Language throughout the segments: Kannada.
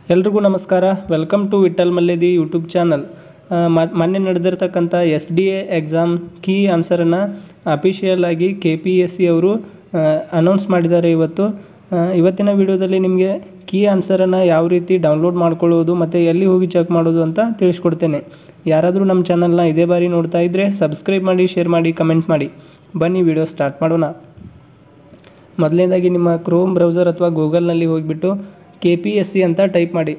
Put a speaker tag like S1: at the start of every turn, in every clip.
S1: ಎಲ್ರಿಗೂ ನಮಸ್ಕಾರ welcome to Vittal Malledi YouTube channel ಮೊನ್ನೆ ನಡೆದಿರ್ತಕ್ಕಂಥ S D A exam key ಆನ್ಸರನ್ನು ಅಫಿಷಿಯಲ್ ಆಗಿ ಕೆ ಪಿ ಎಸ್ ಸಿ ಅವರು ಅನೌನ್ಸ್ ಮಾಡಿದ್ದಾರೆ ಇವತ್ತು ಆ, ಇವತ್ತಿನ ವಿಡಿಯೋದಲ್ಲಿ ನಿಮಗೆ ಕೀ ಆನ್ಸರನ್ನು ಯಾವ ರೀತಿ ಡೌನ್ಲೋಡ್ ಮಾಡ್ಕೊಳ್ಳೋದು ಮತ್ತು ಎಲ್ಲಿ ಹೋಗಿ ಚೆಕ್ ಮಾಡೋದು ಅಂತ ತಿಳಿಸ್ಕೊಡ್ತೇನೆ ಯಾರಾದರೂ ನಮ್ಮ ಚಾನಲ್ನ ಇದೇ ಬಾರಿ ನೋಡ್ತಾ ಇದ್ದರೆ ಸಬ್ಸ್ಕ್ರೈಬ್ ಮಾಡಿ ಶೇರ್ ಮಾಡಿ ಕಮೆಂಟ್ ಮಾಡಿ ಬನ್ನಿ ವಿಡಿಯೋ ಸ್ಟಾರ್ಟ್ ಮಾಡೋಣ ಮೊದಲನೇದಾಗಿ ನಿಮ್ಮ ಕ್ರೋಮ್ ಬ್ರೌಸರ್ ಅಥವಾ ಗೂಗಲ್ನಲ್ಲಿ ಹೋಗಿಬಿಟ್ಟು ಕೆ ಪಿ ಎಸ್ ಸಿ ಅಂತ ಟೈಪ್ ಮಾಡಿ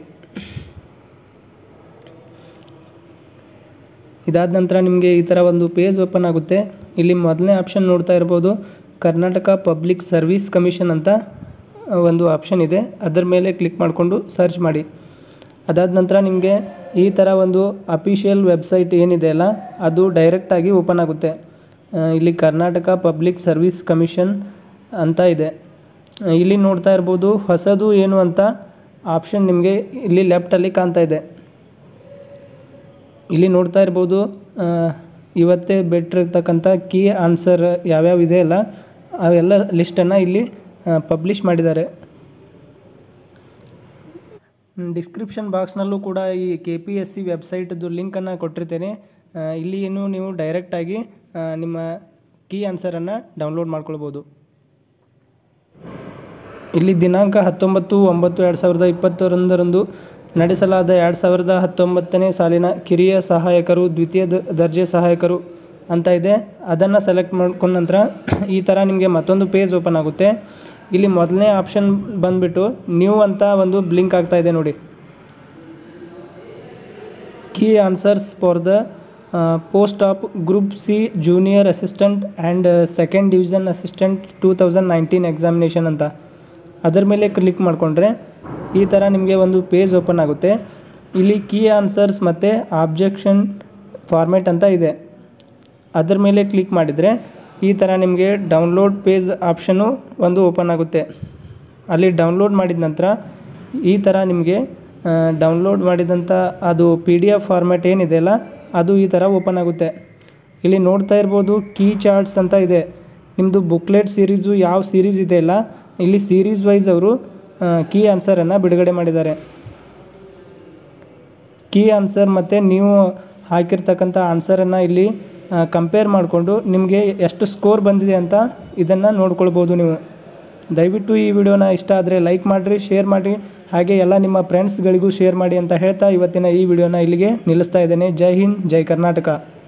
S1: ಇದಾದ ನಂತರ ನಿಮಗೆ ಈ ಥರ ಒಂದು ಪೇಜ್ ಓಪನ್ ಆಗುತ್ತೆ ಇಲ್ಲಿ ಮೊದಲನೇ ಆಪ್ಷನ್ ನೋಡ್ತಾ ಇರ್ಬೋದು ಕರ್ನಾಟಕ ಪಬ್ಲಿಕ್ ಸರ್ವಿಸ್ ಕಮಿಷನ್ ಅಂತ ಒಂದು ಆಪ್ಷನ್ ಇದೆ ಅದರ ಮೇಲೆ ಕ್ಲಿಕ್ ಮಾಡಿಕೊಂಡು ಸರ್ಚ್ ಮಾಡಿ ಅದಾದ ನಂತರ ನಿಮಗೆ ಈ ಥರ ಒಂದು ಅಫಿಷಿಯಲ್ ವೆಬ್ಸೈಟ್ ಏನಿದೆ ಅಲ್ಲ ಅದು ಡೈರೆಕ್ಟಾಗಿ ಓಪನ್ ಆಗುತ್ತೆ ಆ, ಇಲ್ಲಿ ಕರ್ನಾಟಕ ಪಬ್ಲಿಕ್ ಸರ್ವಿಸ್ ಕಮಿಷನ್ ಅಂತ ಇದೆ ಆ, ಇಲ್ಲಿ ನೋಡ್ತಾ ಇರ್ಬೋದು ಹೊಸದು ಏನು ಅಂತ ಆಪ್ಷನ್ ನಿಮಗೆ ಇಲ್ಲಿ ಲೆಫ್ಟಲ್ಲಿ ಕಾಣ್ತಾ ಇದೆ ಇಲ್ಲಿ ನೋಡ್ತಾ ಇರ್ಬೋದು ಆ, ಇವತ್ತೇ ಬಿಟ್ಟಿರ್ತಕ್ಕಂಥ ಕೀ ಆನ್ಸರ್ ಯಾವ್ಯಾವ ಇದೆ ಅಲ್ಲ ಅವೆಲ್ಲ ಲಿಸ್ಟನ್ನು ಇಲ್ಲಿ ಪಬ್ಲಿಷ್ ಮಾಡಿದ್ದಾರೆ ಡಿಸ್ಕ್ರಿಪ್ಷನ್ ಬಾಕ್ಸ್ನಲ್ಲೂ ಕೂಡ ಈ ಕೆ ಪಿ ಎಸ್ ಸಿ ವೆಬ್ಸೈಟ್ದು ಲಿಂಕನ್ನು ಕೊಟ್ಟಿರ್ತೇನೆ ಆ, ಇಲ್ಲಿ ಏನು ನೀವು ಡೈರೆಕ್ಟಾಗಿ ಆ, ನಿಮ್ಮ ಕೀ ಆನ್ಸರನ್ನು ಡೌನ್ಲೋಡ್ ಮಾಡ್ಕೊಳ್ಬೋದು ಇಲ್ಲಿ ದಿನಾಂಕ ಹತ್ತೊಂಬತ್ತು ಒಂಬತ್ತು ಎರಡು ಸಾವಿರದ ಇಪ್ಪತ್ತೊಂದರಂದು ನಡೆಸಲಾದ ಎರಡು ಸಾವಿರದ ಹತ್ತೊಂಬತ್ತನೇ ಸಾಲಿನ ಕಿರಿಯ ಸಹಾಯಕರು ದ್ವಿತೀಯ ದ- ದರ್ಜೆ ಸಹಾಯಕರು ಅಂತ ಇದೆ ಅದನ್ನು ಸೆಲೆಕ್ಟ್ ಮಾಡ್ಕೊಂಡ ನಂತರ ಈ ಥರ ನಿಮಗೆ ಮತ್ತೊಂದು ಪೇಜ್ ಓಪನ್ ಆಗುತ್ತೆ ಇಲ್ಲಿ ಮೊದಲನೇ ಆಪ್ಷನ್ ಬಂದುಬಿಟ್ಟು ನ್ಯೂ ಅಂತ ಒಂದು ಬ್ಲಿಂಕ್ ಆಗ್ತಾ ಇದೆ ನೋಡಿ key answers for the post of group C junior assistant and second division assistant two thousand nineteen examination ಅಂತ ಅದರ ಮೇಲೆ ಕ್ಲಿಕ್ ಮಾಡಿಕೊಂಡ್ರೆ ಈ ಥರ ನಿಮಗೆ ಒಂದು ಪೇಜ್ ಓಪನ್ ಆಗುತ್ತೆ ಇಲ್ಲಿ ಕೀ ಆನ್ಸರ್ಸ್ ಮತ್ತು ಆಬ್ಜೆಕ್ಷನ್ ಫಾರ್ಮೆಟ್ ಅಂತ ಇದೆ ಅದರ ಮೇಲೆ ಕ್ಲಿಕ್ ಮಾಡಿದರೆ ಈ ಥರ ನಿಮಗೆ ಡೌನ್ಲೋಡ್ ಪೇಜ್ ಆಪ್ಷನು ಒಂದು ಓಪನ್ ಆಗುತ್ತೆ ಅಲ್ಲಿ ಡೌನ್ಲೋಡ್ ಮಾಡಿದ ನಂತರ ಈ ಥರ ನಿಮಗೆ ಡೌನ್ಲೋಡ್ ಮಾಡಿದಂಥ ಅದು ಪಿ ಡಿ ಎಫ್ ಫಾರ್ಮ್ಯಾಟ್ ಏನಿದೆಯಲ್ಲ ಅದು ಈ ಥರ ಓಪನ್ ಆಗುತ್ತೆ ಇಲ್ಲಿ ನೋಡ್ತಾ ಇರ್ಬೋದು ಕೀ ಚಾರ್ಟ್ಸ್ ಅಂತ ಇದೆ ನಿಮ್ಮದು ಬುಕ್ಲೆಟ್ ಸೀರೀಸು ಯಾವ ಸೀರೀಸ್ ಇದೆಯಲ್ಲ ಇಲ್ಲಿ ಸೀರೀಸ್ ವೈಸ್ ಅವರು ಕೀ ಆನ್ಸರನ್ನು ಬಿಡುಗಡೆ ಮಾಡಿದ್ದಾರೆ ಕೀ ಆನ್ಸರ್ ಮತ್ತು ನೀವು ಹಾಕಿರ್ತಕ್ಕಂಥ ಆನ್ಸರನ್ನು ಇಲ್ಲಿ ಕಂಪೇರ್ ಮಾಡಿಕೊಂಡು ನಿಮಗೆ ಎಷ್ಟು ಸ್ಕೋರ್ ಬಂದಿದೆ ಅಂತ ಇದನ್ನು ನೋಡ್ಕೊಳ್ಬೋದು ನೀವು ದಯವಿಟ್ಟು ಈ ವಿಡಿಯೋನ ಇಷ್ಟ ಆದರೆ ಲೈಕ್ ಮಾಡಿರಿ ಶೇರ್ ಮಾಡಿರಿ ಹಾಗೆ ಎಲ್ಲ ನಿಮ್ಮ ಫ್ರೆಂಡ್ಸ್ಗಳಿಗೂ ಶೇರ್ ಮಾಡಿ ಅಂತ ಹೇಳ್ತಾ ಇವತ್ತಿನ ಈ ವಿಡಿಯೋನ ಇಲ್ಲಿಗೆ ನಿಲ್ಲಿಸ್ತಾ ಇದ್ದೇನೆ ಜೈ ಹಿಂದ್ ಜೈ ಕರ್ನಾಟಕ